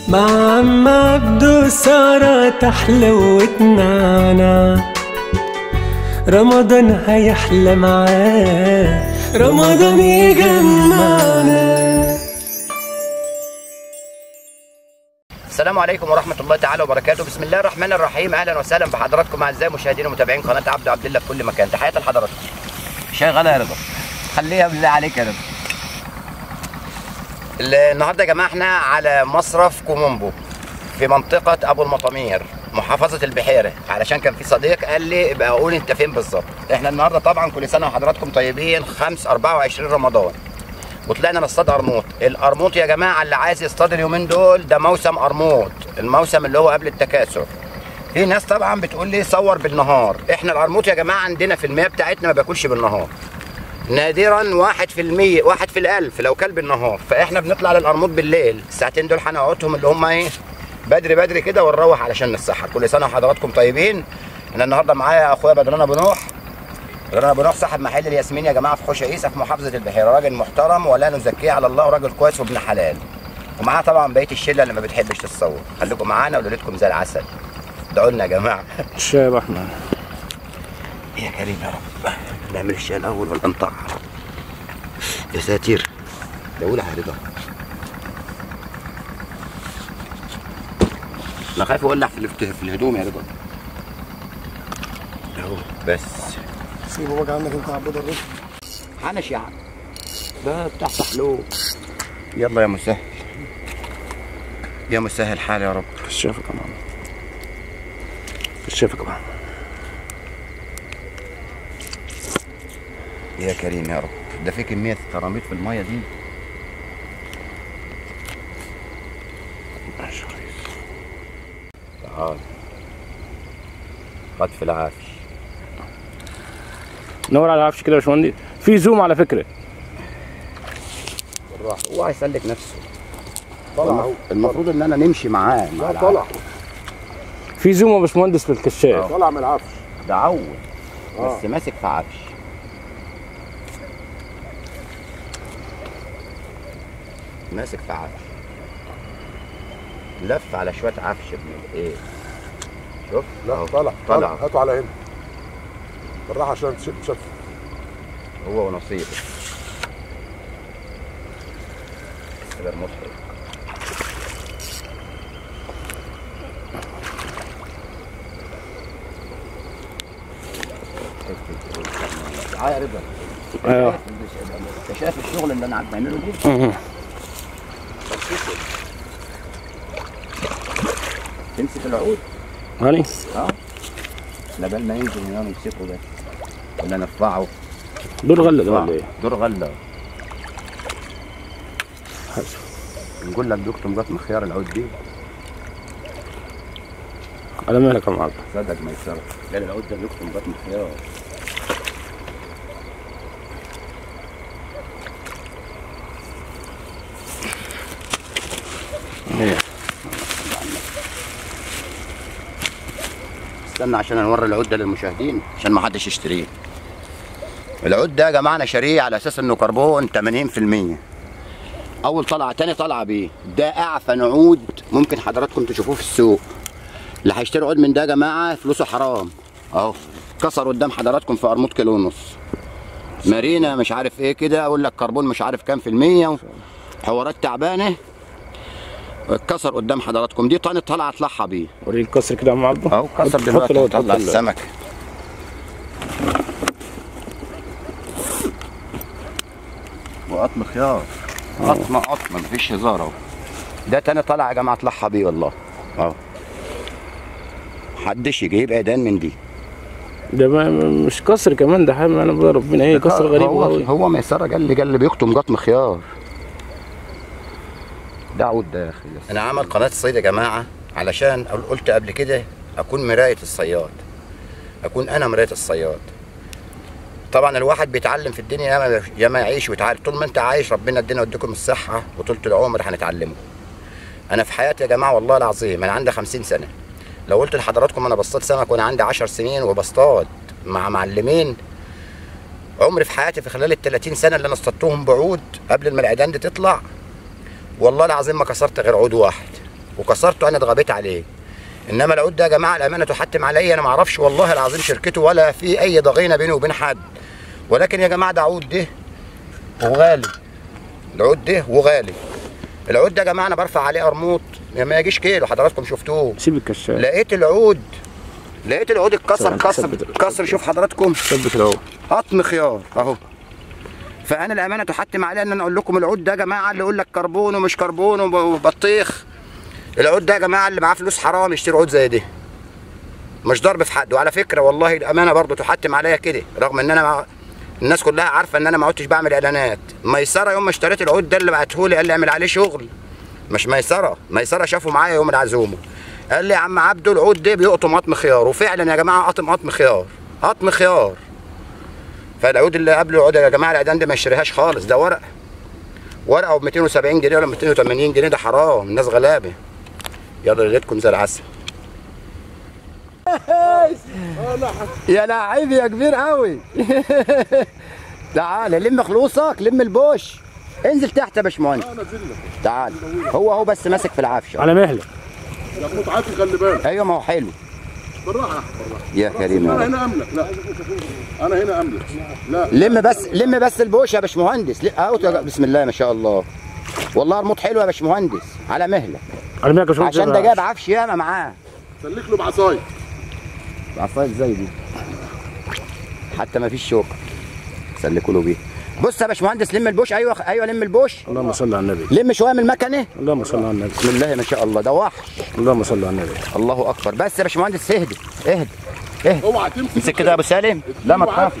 مع عم عبدو سارة تحلوت نعنع رمضان هيحلى معاه رمضان يجمعنا السلام عليكم ورحمة الله تعالى وبركاته، بسم الله الرحمن الرحيم، أهلا وسهلا بحضراتكم أعزائي مشاهدين ومتابعين قناة عبد عبد الله في كل مكان، تحياتي لحضراتكم. شغالة يا رضا. خليها بالله عليك يا رضا. ال- النهارده يا جماعة احنا على مصرف كومومبو في منطقة أبو المطامير محافظة البحيرة، علشان كان في صديق قال لي ابقى قول أنت فين بالظبط. احنا النهارده طبعا كل سنة وحضراتكم طيبين 5 24 رمضان. وطلعنا نصطاد قرموط القرموط يا جماعه اللي عايز يصطاد اليومين دول ده موسم قرموط الموسم اللي هو قبل التكاثر في ناس طبعا بتقول لي صور بالنهار احنا القرموط يا جماعه عندنا في المياه بتاعتنا ما بياكلش بالنهار نادرا واحد في المية واحد في الألف لو كل بالنهار فاحنا بنطلع للقرموط بالليل الساعتين دول هنقعدهم اللي هم ايه بدري بدري كده ونروح علشان نتسحر كل سنه وحضراتكم طيبين انا النهارده معايا اخويا بدران ابو نوح انا بنروح صاحب محل الياسمين يا جماعه في خوش عيسى في محافظه البحيره راجل محترم ولا نزكيه على الله وراجل كويس وابن حلال ومعاه طبعا بقيه الشله اللي ما بتحبش تتصور خليكم معانا وليلتكم زي العسل ادعوا لنا يا جماعه الشاي يا رحمن يا كريم يا رب نعمل الشاي الاول ولا نطعر يا ساتر دولة يا رضا انا خايف اولع في الهت- في الهدوم يا رضا اهو بس سيبه بقى عنك انت عبود الرزق حنش يا عم ده بتاع سحلوب يلا يا مسهل يا مسهل حال يا رب الشافة كمان الشافة كمان يا كريم يا رب ده في كمية تراميط في المية دي ماشي يا ريس تعال خطف العافش نور على العفش كده يا باشمهندس في زوم على فكرة بالراحة هو هيسلك نفسه طلع المفروض ان انا نمشي معاه مع طلع في زوم يا باشمهندس في الكشاف طلع من العفش ده عود بس ماسك في عفش ماسك في عفش لف على شوية عفش ابن الايه شوف لا أهو. طلع طلع. طلع هاتوا على هنا بالراحه عشان تشوف تشوف هو ونصيبه كده مضحك تعالى يا رضا ايوه انت شايف الشغل اللي انا قاعد بعمله دي؟ مهم. تمسك العود هاني اه لا بال ما ينزل هنا نمسكه ده ولا نرفعه دول غلة ده ولا ايه؟ دور غله حسن. نقول لك دكتور جات مخيار العود دي على مالك يا معلم صدق ما يتصرف قال العود ده دكتور جات مخيار ايه استنى عشان نوري العود ده للمشاهدين عشان ما حدش يشتريه العود ده يا جماعه انا شاريه على اساس انه كربون 80% اول طلعه تاني طلعه بيه ده اعفن عود ممكن حضراتكم تشوفوه في السوق اللي هيشتري عود من ده يا جماعه فلوسه حرام اهو كسر قدام حضراتكم في قرموط كيلو ونص مارينا مش عارف ايه كده اقول لك كربون مش عارف كام في المية حوارات تعبانه اتكسر قدام حضراتكم دي طن طلعه اطلعها بيه وريني الكسر كده يا معلم اهو كسر حط دلوقتي العود، طلع حط ال- السمك وقطم خيار قطمه قطمه مفيش هزار اهو ده تاني طلع يا جماعه اطلعها بيه والله اهو محدش يجيب ايدان من دي ده ما مش كسر كمان ده حاجة انا بقى ربنا ايه كسر غريب هو قوي هو ميسره قال لي قال لي بيقطم قطم خيار ده عود ده يا اخي انا عامل قناه الصيد يا جماعه علشان قل- قلت قبل كده اكون مرايه الصياد اكون انا مرايه الصياد طبعا الواحد بيتعلم في الدنيا ياما ياما يعيش ويتعلم طول ما انت عايش ربنا ادينا واديكم الصحه وطولة العمر هنتعلمه انا في حياتي يا جماعه والله العظيم انا عندي 50 سنه لو قلت لحضراتكم انا بصطاد سمك وانا عندي 10 سنين وبصطاد مع معلمين عمري في حياتي في خلال ال 30 سنه اللي انا اصطدتهم بعود قبل ما العيدان دي تطلع والله العظيم ما كسرت غير عود واحد وكسرته انا اتغبيت عليه انما العود ده يا جماعه الامانه تحتم عليا انا ما اعرفش والله العظيم شركته ولا في اي ضغينه بيني وبين حد ولكن يا جماعه ده عود ده وغالي العود ده وغالي العود ده يا جماعه انا برفع عليه قرموط ما يجيش كيلو حضراتكم شفتوه سيب الكشاف لقيت العود لقيت العود اتكسر طبعاً كسر ثبت- كسر شوف حضراتكم ثبت الاول قطم خيار اهو فانا الامانه تحتم عليا ان انا اقول لكم العود ده يا جماعه اللي يقول لك كربون ومش كربون وب- وبطيخ العود ده يا جماعه اللي معاه فلوس حرام يشتري عود زي ده مش ضرب في حد وعلى فكره والله الامانه برضو تحتم عليا كده رغم ان انا مع... الناس كلها عارفه ان انا ما عدتش بعمل اعلانات ميسره يوم ما اشتريت العود ده اللي بعتهولي قال لي اعمل عليه شغل مش ميسره ميسره شافه معايا يوم العزومه قال لي يا عم عبده العود ده بيقطم قطم خيار وفعلا يا جماعه قطم قطم خيار قطم خيار فالعود اللي قبل العود يا جماعه العيدان دي ما يشتريهاش خالص ده ورق ورقه ب 270 جنيه ولا 280 جنيه ده حرام الناس غلابه يلا ليلتكم زي العسل يا لعيب يا كبير قوي تعال لم خلوصك لم البوش انزل تحت يا باشمهندس تعال هو هو بس ماسك في العفشه على مهلك يا متعافي خلي بالك ايوه ما هو حلو بالراحه بالراحه يا كريم يا انا رب. هنا املك لا انا هنا املك لا لم بس لم بس البوش يا باشمهندس ل- اهو يا- بسم الله ما شاء الله والله رموت حلو يا باشمهندس على مهلك على مهلك يا باشمهندس. عشان ده جايب عفش ياما معاه سلك له بعصايه عصايه ازاي دي حتى ما فيش شوكه سلكوا له بيه بص يا باشمهندس لم البوش ايوه ايوه لم البوش اللهم صل على النبي لم شويه من المكنه اللهم صل على النبي بسم الله ما شاء الله ده وحش اللهم صل على النبي الله اكبر بس يا باشمهندس اهدي اهدي اهدي اوعى تمسك امسك كده يا ابو سالم لا ما تخافش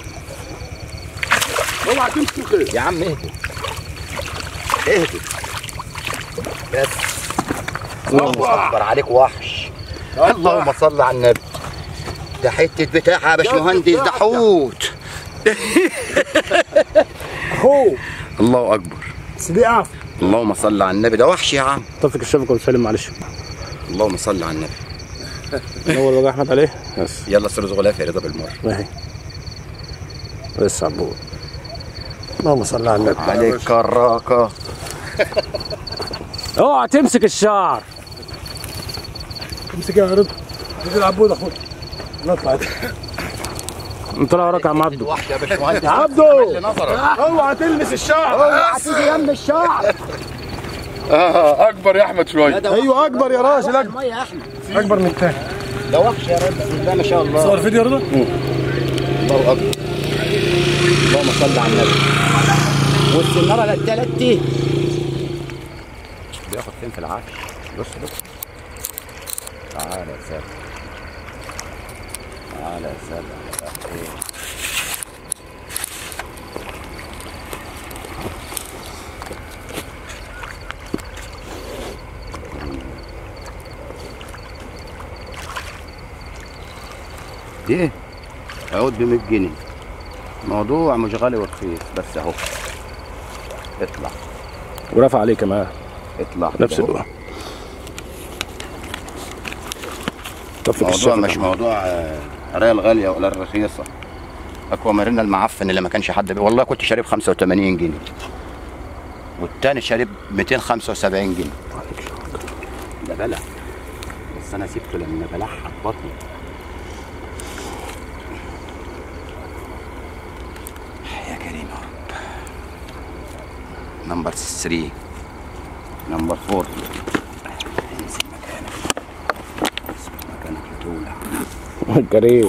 اوعى تمسك الخير يا عم اهدي اهدي بس الله اكبر عليك وحش اللهم صل على النبي ده حته بتاعها يا باشمهندس ده حوت اخوه الله اكبر سيدي عاف اللهم صل على النبي ده وحش يا عم طفي كشافك وسلم معلش اللهم صل على النبي اول وجع احمد عليه بس يلا سر غلاف يا رضا بالمره ما هي بس عبود اللهم صل على النبي عليك كراكه اوعى تمسك الشعر امسك يا رضا نزل عبود اخوك نطلع انت لا وراك يا عم عبده وحش يا باشمهندس عبده نظرك اوعى تلمس الشعر اوعى تيجي جنب الشعر اه اكبر يا احمد شويه ايوه اكبر يا راجل اكبر الميه يا احمد اكبر من الثاني ده وحش يا رب بسم الله ما شاء الله صور فيديو يا رضا الله اكبر اللهم صل على النبي والسناره للتلاتي بياخد فين في العفش بص بص تعالى يا ساتر تعالى يا ساتر إيه. دي عود ب 100 جنيه موضوع مش غالي ورخيص بس اهو اطلع ورفع عليه كمان اطلع نفس كده أهو. الوقت طفي موضوع كشافك مش موضوع آه، ريال غاليه ولا رخيصه اكوا مارينا المعفن اللي ما كانش حد بي... والله كنت شارب 85 جنيه والتاني شارب 275 جنيه ده بلع بس انا سبته لما بلعها في بطني يا كريم يا رب نمبر 3 نمبر 4 انزل مكانك انزل مكانك بتولع كريم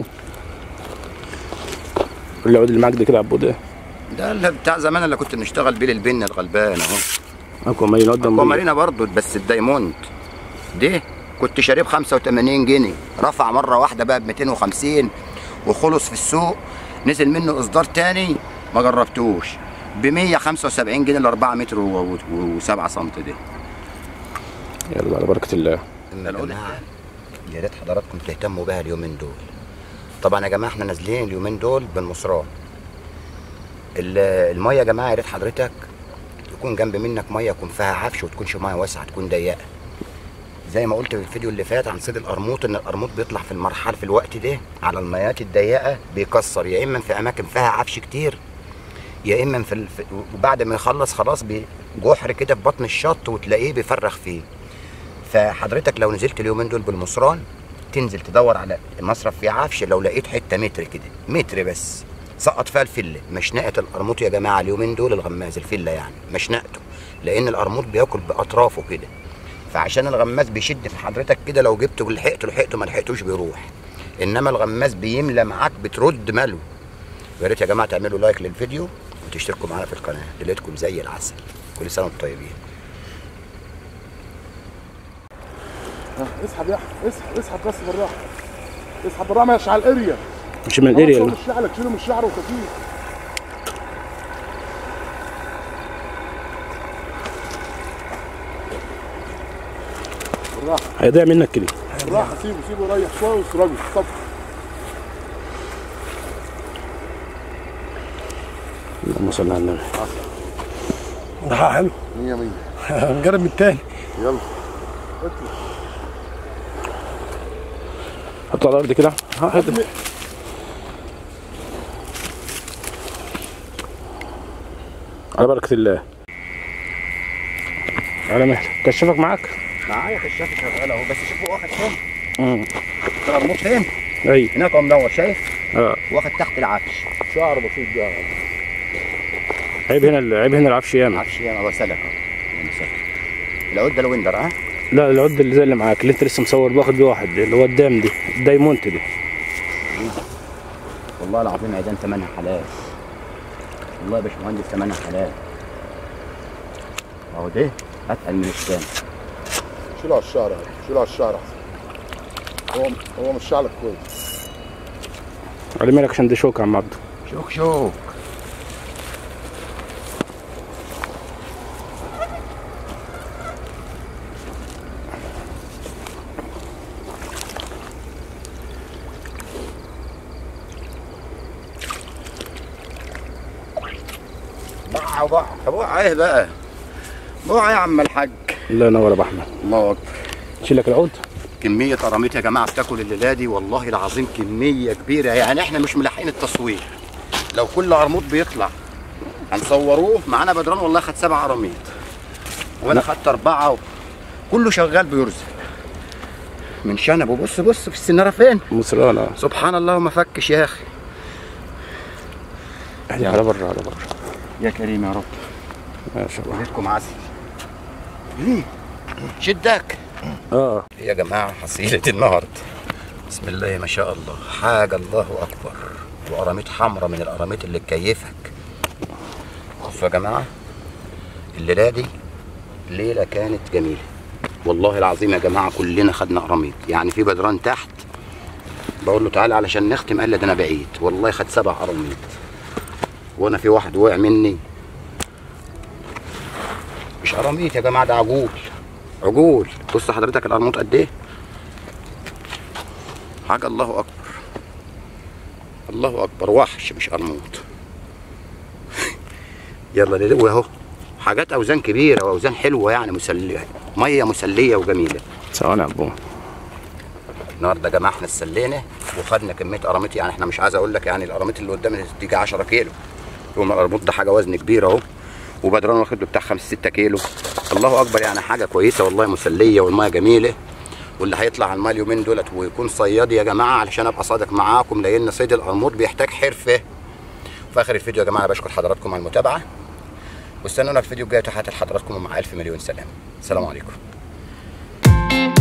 العود اللي معاك ده كده عبود ايه ده اللي بتاع زمان اللي كنت بنشتغل بيه البن الغلبان اهو اقوى مالين قدام اقوى مارينا برضه بس الدايموند دي كنت شاريه ب 85 جنيه رفع مره واحده بقى ب 250 وخلص في السوق نزل منه اصدار تاني ما جربتوش ب 175 جنيه ل 4 متر و7 سم دي يلا على بركه الله يا ريت حضراتكم تهتموا بها اليومين دول طبعا يا جماعه احنا نازلين اليومين دول بالمصران ال- الميه يا جماعه يا ريت حضرتك يكون جنب منك ميه يكون فيها عفش وتكونش ميه واسعه تكون ضيقه زي ما قلت في الفيديو اللي فات عن صيد القرموط ان القرموط بيطلع في المرحله في الوقت ده على الميات الضيقه بيكسر يا اما في اماكن فيها عفش كتير يا اما في, ال... في وبعد ما يخلص خلاص بجحر كده في بطن الشط وتلاقيه بيفرخ فيه فحضرتك لو نزلت اليومين دول بالمصران تنزل تدور على المصرف في عفش لو لقيت حته متر كده متر بس سقط فيها الفله مشنقه القرموط يا جماعه اليومين دول الغماز الفله يعني مشنقته لان القرموط بياكل باطرافه كده فعشان الغماز بيشد في حضرتك كده لو جبته لحقته لحقته ما لحقتوش بيروح انما الغماز بيملى معاك بترد ملو يا ريت يا جماعه تعملوا لايك للفيديو وتشتركوا معانا في القناه ليلتكم زي العسل كل سنه وانتم طيبين ها، اسحب يا احمد اسحب اسحب بس بالراحه اسحب بالراحه ماشي على الاريا مش من خلاص هو الاريا مش شعلك شيله من الشعر وخفيف بالراحه هيضيع منك كده بالراحه سيبه سيبه يريح شويه واسرجه صف اللهم صل على النبي اه حلو 100 100 نجرب من التاني يلا اطلع حطه على الارض كده ها حط. على بركة الله على مهلك كشفك معاك معايا كشاف شغال اهو بس شوفوا واخد فين امم القرموط فين اي هناك هو مدور شايف اه واخد تحت العفش شعر بسيط ده عيب هنا العيب هنا العفش ياما العفش ياما هو سلك اهو يعني سلك. العود ده الويندر ها لا العد اللي زي اللي معاك اللي انت لسه مصور باخد بيه واحد اللي هو الدام دي الدايمونت دي والله العظيم عيدان ثمنها حلال والله يا باشمهندس ثمنها حلال اهو ده اتقل من الثاني شيله على الشعر اهو شيله على الشعر احسن هو هو مش شعلك كويس على مالك عشان دي شوكة يا عم عبده شوك شوك بقع وبقع بقع ايه بقى بقع يا عم الحاج الله ينور يا ابو احمد الله اكبر شيل لك العود كمية قراميط يا جماعة بتاكل الليلة دي والله العظيم كمية كبيرة يعني احنا مش ملاحقين التصوير لو كل قرموط بيطلع هنصوروه معانا بدران والله خد سبع قراميط وانا خدت أربعة و... كله شغال بيرزق من شنبه بص بص في السنارة فين مصرانة سبحان الله ما فكش يا أخي احنا على بره على بره يا كريم يا رب ما شاء الله وليدكم عسل ليه؟ شدك اه يا جماعة حصيلة النهاردة بسم الله ما شاء الله حاجة الله أكبر وقراميط حمرا من القراميط اللي تكيفك بصوا يا جماعة الليلة دي ليلة كانت جميلة والله العظيم يا جماعة كلنا خدنا قراميط يعني في بدران تحت بقول له تعالى علشان نختم قال لي ده أنا بعيد والله خد سبع قراميط وأنا في واحد وقع مني مش قراميط يا جماعة ده عجول عجول بص حضرتك القرموط قد ايه حاجه الله اكبر الله اكبر وحش مش قرموط يلا نلوي اهو حاجات اوزان كبيره واوزان حلوه يعني مسليه ميه مسليه وجميله ثواني يا ابو النهارده يا جماعه احنا اتسلينا وخدنا كميه قراميط يعني احنا مش عايز اقول لك يعني القراميط اللي قدامنا تيجي 10 كيلو يوم القرموط ده حاجه وزن كبير اهو وبدران واخد له بتاع 5 6 كيلو الله اكبر يعني حاجه كويسه والله مسليه والميه جميله واللي هيطلع على الماء اليومين دولت ويكون صياد يا جماعه علشان ابقى صادق معاكم لان صيد القرموط بيحتاج حرفه في اخر الفيديو يا جماعه بشكر حضراتكم على المتابعه واستنونا الفيديو الجاي تحت لحضراتكم ومع الف مليون سلام السلام عليكم